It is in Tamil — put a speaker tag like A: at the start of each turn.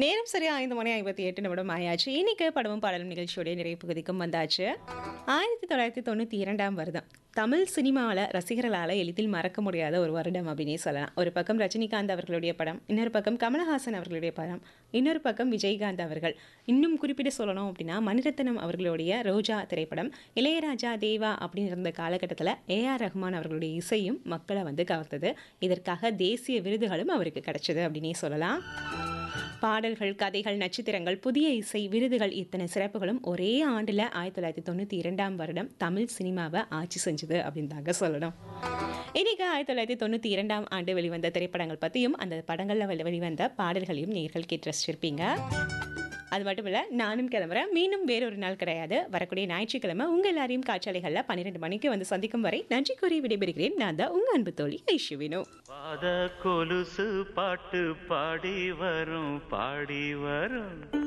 A: நேரம் சரியா ஐந்து மணி ஐம்பத்தி எட்டு நிமிடம் ஆயாச்சு இன்னைக்கு படமும் பாடலும் நிகழ்ச்சியோடைய நிறைவு பகுதிக்கும் வந்தாச்சு ஆயிரத்தி தொள்ளாயிரத்தி தொண்ணூற்றி இரண்டாம் வருடம் தமிழ் சினிமாவில் ரசிகர்களால் எளிதில் மறக்க முடியாத ஒரு வருடம் அப்படின்னே சொல்லலாம் ஒரு பக்கம் ரஜினிகாந்த் அவர்களுடைய படம் இன்னொரு பக்கம் கமலஹாசன் அவர்களுடைய படம் இன்னொரு பக்கம் விஜயகாந்த் அவர்கள் இன்னும் குறிப்பிட்டு சொல்லணும் அப்படின்னா மணிரத்னம் அவர்களுடைய ரோஜா திரைப்படம் இளையராஜா தேவா அப்படின்னு இருந்த காலகட்டத்தில் ஏஆர் ரஹ்மான் அவர்களுடைய இசையும் மக்களை வந்து கவர்ந்தது இதற்காக தேசிய விருதுகளும் அவருக்கு கிடைச்சது அப்படின்னே சொல்லலாம் பாடல்கள் கதைகள் நட்சத்திரங்கள் புதிய இசை விருதுகள் இத்தனை சிறப்புகளும் ஒரே ஆண்டில் ஆயிரத்தி தொள்ளாயிரத்தி தொண்ணூற்றி இரண்டாம் வருடம் தமிழ் சினிமாவை ஆட்சி செஞ்சது அப்படின்னு தாங்க சொல்லணும் இன்னைக்கு ஆயிரத்தி தொள்ளாயிரத்தி தொண்ணூற்றி இரண்டாம் ஆண்டு வெளிவந்த திரைப்படங்கள் பற்றியும் அந்த படங்களில் வெளி வெளிவந்த பாடல்களையும் நேர்கள் கேட்டு ரசிச்சிருப்பீங்க அது மட்டும் இல்லை நானும் கிளம்புறேன் மீண்டும் வேறொரு நாள் கிடையாது வரக்கூடிய ஞாயிற்றுக்கிழமை உங்கள் எல்லாரையும் காற்றாலைகளில் பன்னிரெண்டு மணிக்கு வந்து சந்திக்கும் வரை நன்றி கூறி விடைபெறுகிறேன் நான் தான் உங்கள் அன்பு தோழி ஐஷுவினோ
B: பாத கொலுசு பாட்டு பாடி வரும் பாடி வரும்